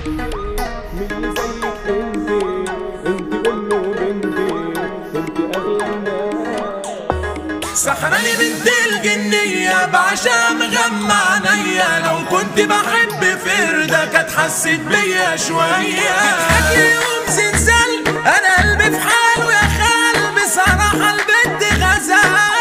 مين اللي زيك انت انت امي وبنتي انت اغلى الناس سحراني بنت الجنية بعشا مغمى عينيا لو كنت بحب فردة كانت حسيت بيا شوية تضحكي يوم زلزال انا قلبي في حاله يا خال بصراحة البنت غزال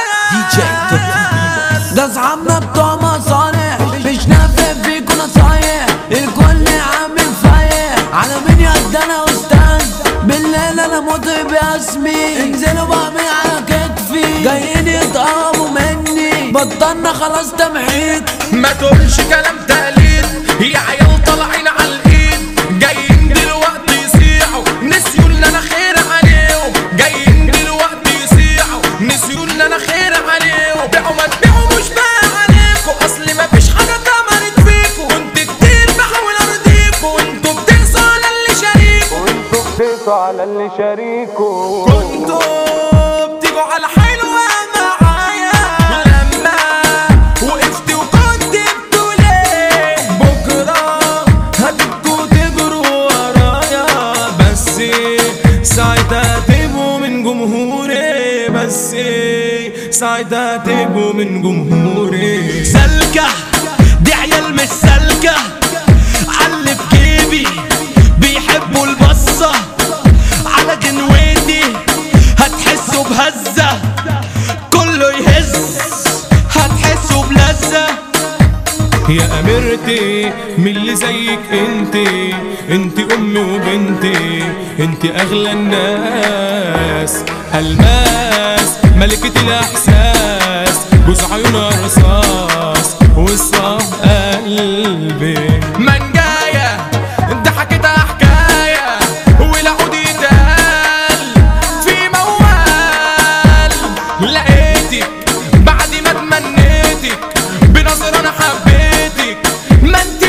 ده اصحابنا بتوع مصالح مش نافع فيكوا نصايح الكل عامل فايح على مين يا ده انا استاذ بالليل انا مطرب اسمي انزلوا بقى من على كتفي جايين يتقربوا مني بطلنا خلاص تمحيط ما تقولش كلام تقليد يا عيال طالعين على الايد جايين دلوقتي يصيحوا نسيوا ان انا خير عليهم جايين دلوقتي يصيحوا نسيوا ان انا خير عليهم بيعوا ما تبيعوا مش باقي عليكم اصل ما فيش حاجه اتمرت فيكم كنت كتير بحاول ارضيكم وانتوا بتقسوا على اللي شاريكوا وانتوا بتقسوا على اللي شاريكوا كنتوا بتيجوا على حلوة معايا لما وقفت وكنت بتقولي بكرة هتبقوا تجروا ورايا بس ساعتها تبقوا من جمهوري بس ساعتها تبقوا من جمهوري سلكة دي عيال مش سلكة علي في جيبي بيحبوا البصة على جنويتي هتحسوا بهزة كله يهز هتحسوا بلذة يا أميرتي من اللي زيك انتي انتي أمي وبنتي انتي أغلى الناس ألماس ملكة الإحساس جوز عيونها رصاص وصاب قلبي منجاية ضحكتها حكاية والعود يتقال في موال لقيتك بعد ما تمنيتك بنظر انا حبيتك ما انت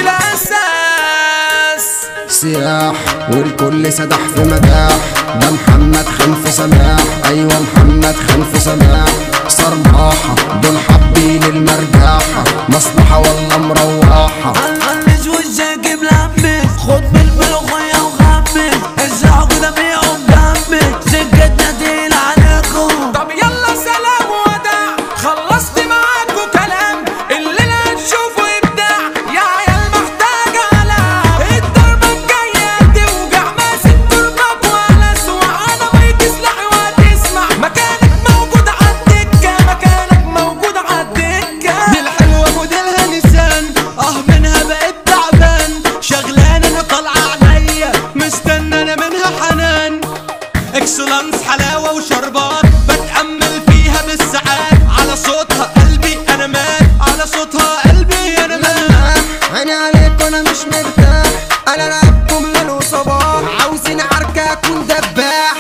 الاساس سياح والكل سدح في مداح ده محمد خلف سماح ايوه محمد خلف سماح صرماحة دول حابين المرجاحة مصلحة ولا مروحة هنغمس وشك ملمس خد بالملوخية وغمس ارجعوا كده بيعوا مجمس سكتنا تقيل عليكم طب يلا سلام وداع خلصت معاكوا كلام الليلة هتشوفوا ابداع يا عيال محتاجة علام الضربة الجاية توجع ماسك تربك وعلى سواعنا مايك سلاحي وهتسمع مكانك موجود عالدكة مكانك موجود عالدكة دي الحلوة موديلها نيسان اه منها بقيت تعبان شغلان انا طالعة عينيا مستنى انا منها حنان اكسلانس حلاوة وشربات بتأمل فيها بالساعات على صوتها قلبي انا مات على صوتها قلبي انا مات عيني عليك وانا مش مرتاح انا لعبكم ليل وصباح عاوزين عركة اكون دباح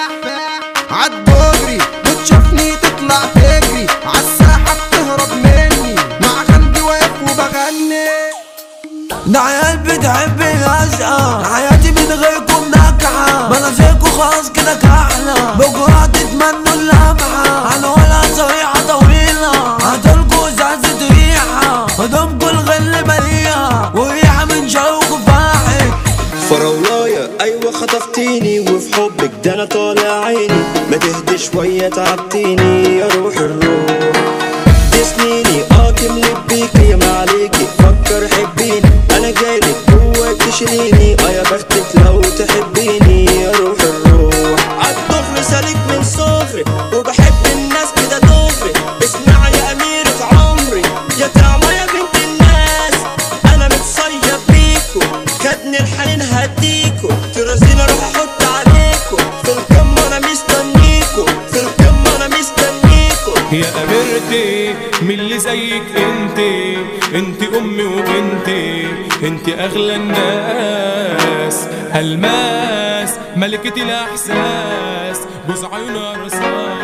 عالدغري بتشوفني تطلع تجري عالساحة بتهرب مني مع غندي واقف وبغني ده عيال بتحب الأزقة حياتي من غيركم ناجحة مناظركوا خلاص كده كحلة بكرة تتمنوا اللمحة هنقولها صريحة طويلة هتلقوا ازازة ريحة هدومكوا الغل مليئة وريحة من شوكوا فاحت فراولايا ايوه خطفتيني وفي حبك ده انا طالع عيني ما تهدي شويه تعبتيني يا روح الروح دي سنيني اه تملك بيكي يا ما عليكي فكر حبيني انا جايلك جواك تشيليني اه يا بختك لو تحبيني يا روح الروح عالدغري سالك من صغري وبحب الناس كده دغري اسمع يا اميرة عمري يا طعمة يا بنت الناس انا متصيب بيكو خدني الحنين هديكو ترزيني اروح احط عليكو في القمة انا مستنيكو في القمة انا مستنيكو يا أميرتي من اللي زيك انتي انتي أمي وبنتي انتي أغلى الناس ألماس ملكة الإحساس جوز عيونها رصاص